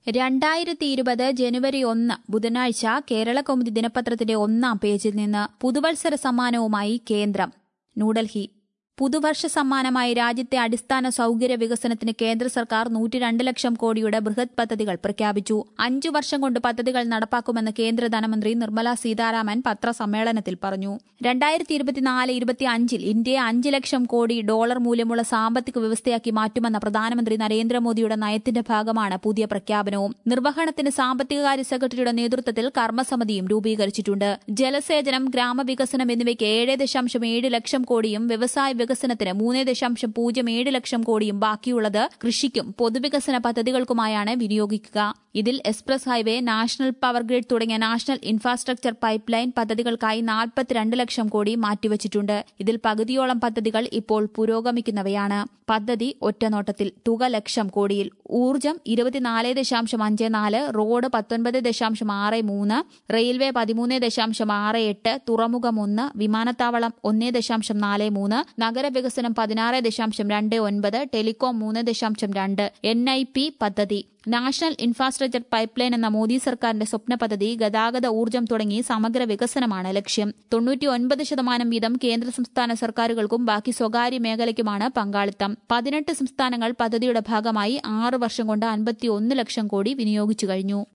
രണ്ടായിരത്തി ഇരുപത് ജനുവരി ഒന്ന് ബുധനാഴ്ച കേരളകൗമുദി ദിനപത്രത്തിന്റെ ഒന്നാം പേജിൽ നിന്ന് പുതുവത്സര സമ്മാനവുമായി കേന്ദ്രം ന്യൂഡൽഹി പുതുവർഷ സമ്മാനമായി രാജ്യത്തെ അടിസ്ഥാന സൌകര്യ വികസനത്തിന് കേന്ദ്ര സർക്കാർ നൂറ്റി രണ്ട് ലക്ഷം കോടിയുടെ ബൃഹത് പദ്ധതികൾ പ്രഖ്യാപിച്ചു അഞ്ചു വർഷം കൊണ്ട് പദ്ധതികൾ നടപ്പാക്കുമെന്ന് കേന്ദ്ര ധനമന്ത്രി നിർമ്മല സീതാരാമൻ പത്രസമ്മേളനത്തിൽ പറഞ്ഞു രണ്ടായിരത്തി ഇരുപത്തിനാല് ഇരുപത്തിയഞ്ചിൽ ഇന്ത്യയെ അഞ്ച് ലക്ഷം കോടി ഡോളർ മൂല്യമുള്ള സാമ്പത്തിക വ്യവസ്ഥയാക്കി മാറ്റുമെന്ന പ്രധാനമന്ത്രി നരേന്ദ്രമോദിയുടെ നയത്തിന്റെ ഭാഗമാണ് പുതിയ പ്രഖ്യാപനവും നിർവഹണത്തിന് സാമ്പത്തികകാര്യ സെക്രട്ടറിയുടെ നേതൃത്വത്തിൽ കർമ്മസമിതിയും രൂപീകരിച്ചിട്ടുണ്ട് ജലസേചനം ഗ്രാമവികസനം എന്നിവയ്ക്ക് ഏഴ് ദശാംശം ഏഴ് ലക്ഷം കോടിയും വ്യവസായ വികസനത്തിന് മൂന്ന് ദശാംശം പൂജ്യം ഏഴ് ലക്ഷം കോടിയും ബാക്കിയുള്ളത് കൃഷിക്കും പൊതുവികസന പദ്ധതികൾക്കുമായാണ് വിനിയോഗിക്കുക ഇതിൽ express highway national power grid തുടങ്ങിയ നാഷണൽ ഇൻഫ്രാസ്ട്രക്ചർ പൈപ്പ് ലൈൻ പദ്ധതികൾക്കായി നാൽപ്പത്തിരണ്ട് ലക്ഷം കോടി മാറ്റിവച്ചിട്ടുണ്ട് ഇതിൽ പകുതിയോളം പദ്ധതികൾ ഇപ്പോൾ പുരോഗമിക്കുന്നവയാണ് പദ്ധതി ഒറ്റനോട്ടത്തിൽ തുക ലക്ഷം കോടിയിൽ ഊർജം ഇരുപത്തിനാല് ദശാംശം അഞ്ച് നാല് റോഡ് പത്തൊൻപത് ദശാംശം ആറ് മൂന്ന് റെയിൽവേ പതിമൂന്ന് ദശാംശം ആറ് എട്ട് തുറമുഖം ഒന്ന് വിമാനത്താവളം ഒന്ന് ദശാംശം നാല് മൂന്ന് നഗരവികസനം പതിനാറ് ദശാംശം രണ്ട് ഒൻപത് ടെലികോം മൂന്ന് ദശാംശം രണ്ട് എൻ ഐ പി പദ്ധതി നാഷണൽ ഇൻഫ്രാസ്ട്രക്ചർ പൈപ്പ് ലൈൻ എന്ന മോദി സർക്കാരിന്റെ സ്വപ്ന പദ്ധതി ഗതാഗത ഊർജ്ജം തുടങ്ങി സമഗ്ര വികസനമാണ് ലക്ഷ്യം തൊണ്ണൂറ്റിയൊൻപത് ശതമാനം വീതം കേന്ദ്ര സംസ്ഥാന സർക്കാരുകൾക്കും ബാക്കി സ്വകാര്യ മേഖലയ്ക്കുമാണ് പങ്കാളിത്തം പതിനെട്ട് സംസ്ഥാനങ്ങൾ പദ്ധതിയുടെ ഭാഗമായി ആറ് വർഷം കൊണ്ട് അൻപത്തിയൊന്ന് ലക്ഷം കോടി വിനിയോഗിച്ചു കഴിഞ്ഞു